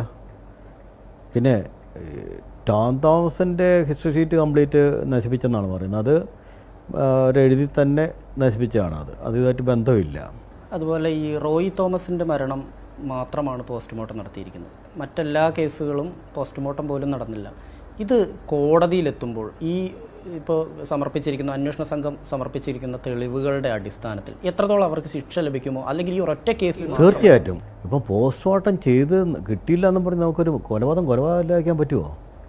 പിന്നെ ഈ ടോം തോമസിൻ്റെ ഹിസ്റ്ററി ഷീറ്റ് കംപ്ലീറ്റ് നശിപ്പിച്ചെന്നാണ് പറയുന്നത് അത് ആ, ഒരു എഴുതി തന്നെ നശിപ്പിച്ചതാണ് അത് അത് ഇതുമായിട്ട് ബന്ധമില്ല അതുപോലെ ഈ റോയി തോമസിന്റെ മരണം മാത്രമാണ് പോസ്റ്റ്മോർട്ടം നടത്തിയിരിക്കുന്നത് മറ്റെല്ലാ കേസുകളും പോസ്റ്റ്മോർട്ടം പോലും നടന്നില്ല ഇത് കോടതിയിലെത്തുമ്പോൾ ഈ ഇപ്പോൾ സമർപ്പിച്ചിരിക്കുന്ന അന്വേഷണ സംഘം സമർപ്പിച്ചിരിക്കുന്ന തെളിവുകളുടെ അടിസ്ഥാനത്തിൽ എത്രത്തോളം അവർക്ക് ശിക്ഷ ലഭിക്കുമോ അല്ലെങ്കിൽ ഈ ഒരൊറ്റ കേസിൽ മാത്രം തീർച്ചയായിട്ടും ഇപ്പം പോസ്റ്റ്മോർട്ടം ചെയ്ത് കിട്ടിയില്ല എന്ന് പറഞ്ഞ് നമുക്കൊരു കൊലപാതകം കൊലപാതകമാക്കാൻ പറ്റുമോ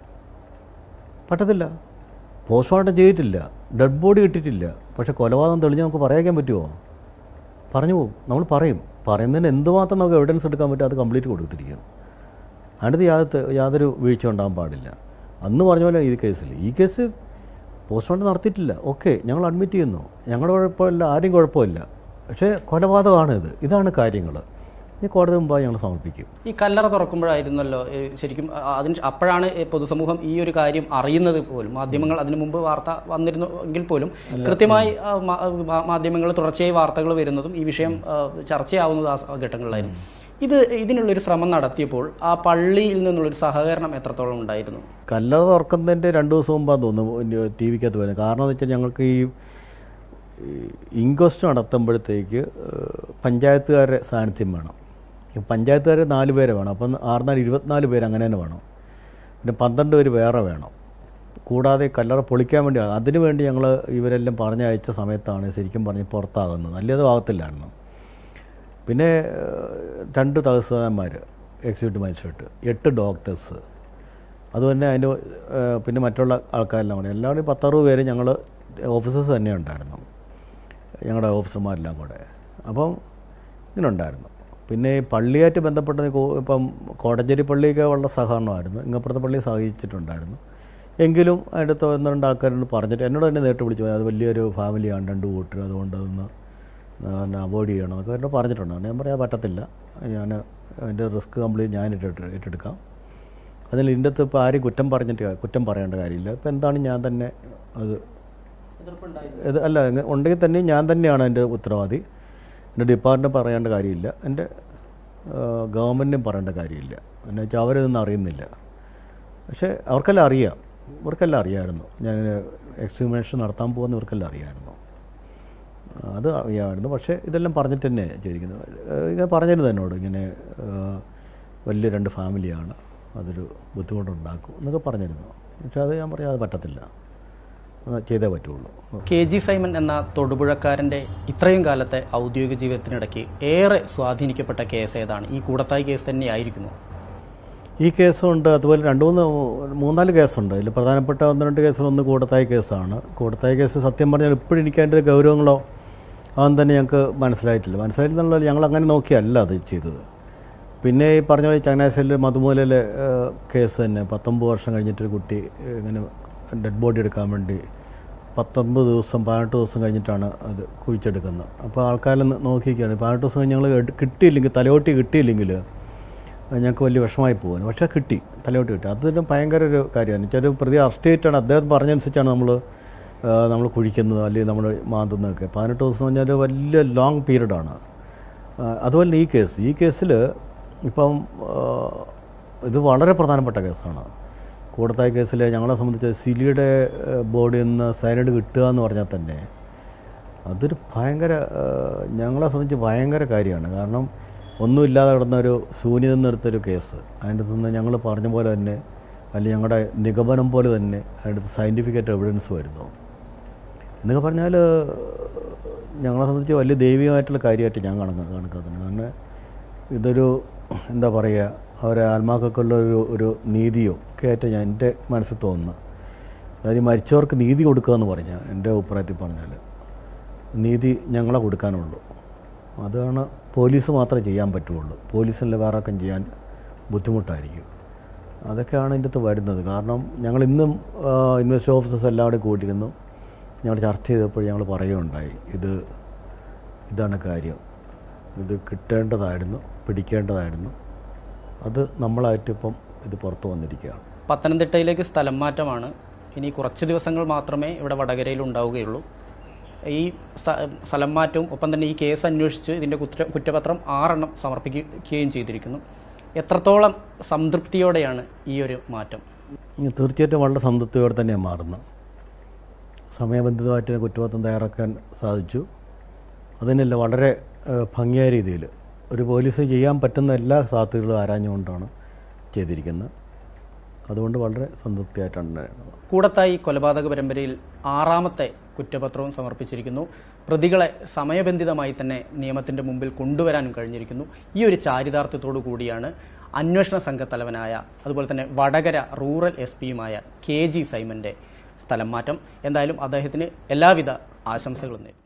പറ്റത്തില്ല പോസ്റ്റ്മോർട്ടം ചെയ്തിട്ടില്ല ഡെഡ് ബോഡി കിട്ടിയിട്ടില്ല പക്ഷെ കൊലപാതകം തെളിഞ്ഞ് നമുക്ക് പറയാൻ പറ്റുമോ പറഞ്ഞു പോകും നമ്മൾ പറയും പറയുന്നതിന് എന്തുമാത്രം നമുക്ക് എവിഡൻസ് എടുക്കാൻ പറ്റും അത് കംപ്ലീറ്റ് കൊടുത്തിരിക്കും അതിനകത്ത് യാതൊരു യാതൊരു വീഴ്ച ഉണ്ടാകാൻ പാടില്ല അന്ന് പറഞ്ഞ പോലെ ഈ കേസിൽ ഈ കേസ് പോസ്റ്റ്മോർട്ടം നടത്തിയിട്ടില്ല ഓക്കെ ഞങ്ങൾ അഡ്മിറ്റ് ചെയ്യുന്നു ഞങ്ങളുടെ കുഴപ്പമില്ല ആരും കുഴപ്പമില്ല പക്ഷേ കൊലപാതകമാണ് ഇത് ഇതാണ് കാര്യങ്ങൾ ഈ കോടതി മുമ്പായി ഞങ്ങൾ സമർപ്പിക്കും ഈ കല്ലറ തുറക്കുമ്പോഴായിരുന്നല്ലോ ഏ, ശരിക്കും അ- അതിന് അപ്പോഴാണ് ഈ പൊതുസമൂഹം ഈ ഒരു കാര്യം അറിയുന്നത് പോലും മാധ്യമങ്ങൾ അതിനു മുമ്പ് വാർത്ത വന്നിരുന്നു എങ്കിൽ പോലും കൃത്യമായി ആ, മാ- മാ- മാധ്യമങ്ങൾ തുടർച്ചയായി വാർത്തകൾ വരുന്നതും ഈ വിഷയം ആ, ചർച്ചയാവുന്നത് ആ സ- ഘട്ടങ്ങളിലായിരുന്നു ഇത് ഇതിനുള്ളൊരു ശ്രമം നടത്തിയപ്പോൾ ആ പള്ളിയിൽ നിന്നുള്ളൊരു സഹകരണം എത്രത്തോളം ഉണ്ടായിരുന്നു കല്ലറ തുറക്കുന്നതിൻ്റെ രണ്ട് ദിവസം മുമ്പാന്ന് തോന്നുന്നു ടി വിക്കകത്ത് വരുന്നത് കാരണം എന്ന് വെച്ചാൽ ഞങ്ങൾക്ക് ഈ ഇൻക്വസ്റ്റ് നടത്തുമ്പോഴത്തേക്ക് ഏഹ്, പഞ്ചായത്തുകാരുടെ സാന്നിധ്യം വേണം ഈ പഞ്ചായത്തുകാർ നാല് പേരെ വേണം അപ്പം ആറുനാല് ഇരുപത്തിനാല് പേര് അങ്ങനെ തന്നെ വേണം പിന്നെ പന്ത്രണ്ട് പേര് വേറെ വേണം കൂടാതെ കല്ലറ പൊളിക്കാൻ വേണ്ടിയാണ് അതിനു വേണ്ടി ഞങ്ങൾ ഇവരെല്ലാം പറഞ്ഞയച്ച സമയത്താണ് ശരിക്കും പറഞ്ഞ് പുറത്താകുന്നത് അല്ലേ അത് ആകത്തില്ലായിരുന്നു പിന്നെ ഏഹ്, രണ്ട് തഹസിൽദാർമാർ എക്സിക്യൂട്ടീവ് മജിസ്ട്രേറ്റ് എട്ട് ഡോക്ടേഴ്സ് അതുതന്നെ അതിൻ്റെ ഏഹ്, പിന്നെ മറ്റുള്ള ആൾക്കാരെല്ലാം കൂടെ എല്ലാവരും പത്തറുപത് പേര് ഞങ്ങൾ ഓഫീസേഴ്സ് തന്നെ ഉണ്ടായിരുന്നു ഞങ്ങളുടെ ഓഫീസർമാരെല്ലാം കൂടെ അപ്പം ഇങ്ങനെ ഉണ്ടായിരുന്നു പിന്നെ ഈ പള്ളിയായിട്ട് ബന്ധപ്പെട്ട കോ- ഇപ്പം കോടഞ്ചേരി പള്ളിയൊക്കെ വളരെ സഹകരണമായിരുന്നു ഇങ്ങപ്പുറത്തെ പള്ളി സഹകരിച്ചിട്ടുണ്ടായിരുന്നു എങ്കിലും അടുത്ത ഒന്ന് രണ്ട് ആൾക്കാരോട് പറഞ്ഞിട്ട് എന്നോട് തന്നെ നേരിട്ട് വിളിച്ചു അത് വലിയൊരു ഫാമിലിയാണ് രണ്ട് കൂട്ടർ അതുകൊണ്ട് അതൊന്ന് പിന്നെ അവോയ്ഡ് ചെയ്യണം എന്നൊക്കെ എന്നോട് പറഞ്ഞിട്ടുണ്ട് ഞാൻ പറയാൻ പറ്റത്തില്ല ഞാൻ അതിൻ്റെ റിസ്ക് കംപ്ലീറ്റ് ഞാൻ ഏറ്റെടു- ഏറ്റെടുക്കാം അതിൽ ഇതിൻ്റെ അകത്ത് ഇപ്പോൾ ആരും കുറ്റം പറഞ്ഞിട്ട് കാ- കുറ്റം പറയേണ്ട കാര്യമില്ല ഇപ്പോൾ എന്താണ് ഞാൻ തന്നെ അത് ഇത് അല്ല ഇങ്ങ- ഉണ്ടെങ്കിൽ തന്നെ ഞാൻ തന്നെയാണ് എൻ്റെ ഉത്തരവാദി എൻ്റെ ഡിപ്പാർട്ട്മെൻറ്റ് പറയേണ്ട കാര്യമില്ല എൻ്റെ ഗവൺമെൻറ്റിനും പറയേണ്ട കാര്യമില്ല എന്ന് വെച്ചാൽ അവരിതൊന്നും അറിയുന്നില്ല പക്ഷേ അവർക്കെല്ലാം അറിയാം ഇവർക്കെല്ലാം അറിയാമായിരുന്നു ഞാൻ എക്സിബിഷൻ നടത്താൻ പോകുന്ന ഇവർക്കെല്ലാം അറിയാമായിരുന്നു അത് അറിയാമായിരുന്നു പക്ഷേ ഇതെല്ലാം പറഞ്ഞിട്ട് തന്നെ ചെയ്തിരിക്കുന്നത് ഏഹ് ഇങ്ങനെ പറഞ്ഞിരുന്നു എന്നോട് ഇങ്ങനെ ഏഹ് വലിയ രണ്ട് ഫാമിലിയാണ് അതൊരു ബുദ്ധിമുട്ടുണ്ടാക്കും എന്നൊക്കെ പറഞ്ഞിരുന്നു പക്ഷേ അത് ഞാൻ പറയാം അത് പറ്റത്തില്ല അത് ചെയ്തേ പറ്റുള്ളൂ കെ ജി സൈമൻ എന്ന തൊടുപുഴക്കാരന്റെ ഇത്രയും കാലത്തെ ഔദ്യോഗിക ജീവിതത്തിനിടയ്ക്ക് ഏറെ സ്വാധീനിക്കപ്പെട്ട കേസ് ഏതാണ് ഈ കൂടത്തായി കേസ് തന്നെയായിരിക്കുന്നു ഈ കേസുണ്ട് അതുപോലെ രണ്ട് മൂന്ന് മൂന്നാല് കേസുണ്ട് ഇതിൽ പ്രധാനപ്പെട്ട ഒന്ന് രണ്ട് കേസുകൾ ഒന്ന് കൂടത്തായി കേസാണ് കൂടത്തായി കേസ് സത്യം പറഞ്ഞാൽ ഇപ്പോഴും എനിക്ക് അതിൻ്റെ ഗൗരവങ്ങളോ അതൊന്നും തന്നെ ഞങ്ങൾക്ക് മനസ്സിലായിട്ടില്ല മനസ്സിലായില്ലെന്നുള്ള ഞങ്ങൾ അങ്ങനെ നോക്കിയല്ല അത് ചെയ്തത് പിന്നെ ഈ പറഞ്ഞ പോലെ ചങ്ങനാശ്ശേരിയിൽ മധുമൂലയിലെ ഏഹ്, കേസ് തന്നെ പത്തൊമ്പത് വർഷം കഴിഞ്ഞിട്ടൊരു കുട്ടി ഏഹ്, ഇങ്ങനെ ഡെഡ് ബോഡി എടുക്കാൻ വേണ്ടി പത്തൊമ്പത് ദിവസം പതിനെട്ട് ദിവസം കഴിഞ്ഞിട്ടാണ് അത് കുഴിച്ചെടുക്കുന്നത് അപ്പോൾ ആൾക്കാരെല്ലാം നോക്കിയിരിക്കുകയാണ് പതിനെട്ട് ദിവസം കഴിഞ്ഞ് ഞങ്ങൾ എടു- കിട്ടിയില്ലെങ്കിൽ തലയോട്ടി കിട്ടിയില്ലെങ്കിൽ അത് ഞങ്ങൾക്ക് വലിയ വിഷമമായി പോകുന്നു പക്ഷേ കിട്ടി തലയോട്ട് കിട്ടി അതൊരു ഭയങ്കര ഒരു കാര്യമാണ് വെച്ചാൽ ഒരു പ്രതി അറസ്റ്റ് ചെയ്തിട്ടാണ് അദ്ദേഹം പറഞ്ഞനുസരിച്ചാണ് നമ്മൾ നമ്മൾ കുഴിക്കുന്നത് അല്ലെങ്കിൽ നമ്മൾ മാന്തുന്നതൊക്കെ പതിനെട്ട് ദിവസം എന്ന് പറഞ്ഞാൽ വലിയ ലോങ് പീരീഡാണ് അതുപോലെ ഈ കേസ് ഈ കേസിൽ ഇപ്പം ആ, ഇത് വളരെ പ്രധാനപ്പെട്ട കേസാണ് കൂടത്തായ കേസിൽ ഞങ്ങളെ സംബന്ധിച്ച് സിലിയുടെ ബോഡിയിൽ നിന്ന് സൈനൈഡ് കിട്ടുക എന്ന് പറഞ്ഞാൽ തന്നെ അതൊരു ഭയങ്കര ആ, ഞങ്ങളെ സംബന്ധിച്ച് ഭയങ്കര കാര്യമാണ് കാരണം ഒന്നുമില്ലാതെ കിടന്ന ഒരു ശൂന്യത നിന്നെടുത്തൊരു കേസ് അതിൻ്റെ നിന്ന് ഞങ്ങൾ പറഞ്ഞ പോലെ തന്നെ അല്ലെങ്കിൽ ഞങ്ങളുടെ നിഗമനം പോലെ തന്നെ അതിൻ്റെ സയൻറ്റിഫിക്കായിട്ട് എവിഡൻസ് വരുന്നു എന്നൊക്കെ പറഞ്ഞാൽ ഞങ്ങളെ സംബന്ധിച്ച് വലിയ ദൈവികമായിട്ടുള്ള കാര്യമായിട്ട് ഞാൻ കണക്ക് കണക്കാക്കുന്നത് കാരണം ഇതൊരു എന്താ പറയുക അവരെ ആത്മാക്കൾക്കുള്ള ഒരു ഒരു നീതിയോ ഒക്കെ ആയിട്ട് ഞാൻ എൻ്റെ മനസ്സിൽ തോന്നുന്നത് അതായത് ഈ മരിച്ചവർക്ക് നീതി കൊടുക്കുക എന്ന് പറഞ്ഞാൽ എൻ്റെ അഭിപ്രായത്തിൽ പറഞ്ഞാൽ നീതി ഞങ്ങളെ കൊടുക്കാനുള്ളൂ അതാണ് പോലീസ് മാത്രമേ ചെയ്യാൻ പറ്റുള്ളൂ പോലീസിൻ്റെ വേറെ ആർക്കും ചെയ്യാൻ ബുദ്ധിമുട്ടായിരിക്കും അതൊക്കെയാണ് ഇതിൻ്റെ അകത്ത് വരുന്നത് കാരണം ഞങ്ങൾ ഇന്നും ഇൻവെസ്റ്റ് ഓഫീസേഴ്സ് എല്ലാവരും കൂട്ടിയിരുന്നു ഞങ്ങൾ ചർച്ച ചെയ്തപ്പോൾ ഞങ്ങൾ പറയുകയുണ്ടായി ഇത് ഇതാണ് കാര്യം ഇത് കിട്ടേണ്ടതായിരുന്നു പിടിക്കേണ്ടതായിരുന്നു അത് നമ്മളായിട്ട് ഇപ്പം ഇത് പുറത്ത് വന്നിരിക്കുകയാണ് പത്തനംതിട്ടയിലേക്ക് സ്ഥലം മാറ്റമാണ് ഇനി കുറച്ച് ദിവസങ്ങൾ മാത്രമേ ഇവിടെ വടകരയിൽ ഉണ്ടാവുകയുള്ളൂ ഈ സ്ഥ- സ്ഥലം മാറ്റവും ഒപ്പം തന്നെ ഈ കേസ് അന്വേഷിച്ച് ഇതിൻ്റെ കുറ്റ കുറ്റപത്രം ആറെണ്ണം സമർപ്പിക്കുകയും ചെയ്തിരിക്കുന്നു എത്രത്തോളം സംതൃപ്തിയോടെയാണ് ഈ ഒരു മാറ്റം ഇനി തീർച്ചയായിട്ടും വളരെ സംതൃപ്തിയോടെ തന്നെയാണ് മാറുന്നത് സമയബന്ധിതമായിട്ട് കുറ്റപത്രം തയ്യാറാക്കാൻ സാധിച്ചു അതിനല്ല വളരെ ഏഹ്, ഭംഗിയായ രീതിയിൽ ഒരു പോലീസ് ചെയ്യാൻ പറ്റുന്ന എല്ലാ സാധ്യതകളും ആരാഞ്ഞുകൊണ്ടാണ് ചെയ്തിരിക്കുന്നത് അതുകൊണ്ട് വളരെ സംതൃപ്തിയായിട്ടാണ് ഉണ്ടായിരുന്നത് കൂടത്തായി കൊലപാതക പരമ്പരയിൽ ആറാമത്തെ കുറ്റപത്രവും സമർപ്പിച്ചിരിക്കുന്നു പ്രതികളെ സമയബന്ധിതമായി തന്നെ നിയമത്തിന്റെ മുമ്പിൽ കൊണ്ടുവരാനും കഴിഞ്ഞിരിക്കുന്നു ഈ ഒരു ചാരിതാർത്ഥ്യത്തോടു കൂടിയാണ് അന്വേഷണ സംഘത്തലവനായ അതുപോലെ തന്നെ വടകര റൂറൽ എസ് പിയുമായ കെ ജി സൈമന്റെ സ്ഥലം മാറ്റം എന്തായാലും അദ്ദേഹത്തിന് എല്ലാവിധ ആശംസകളും നേരും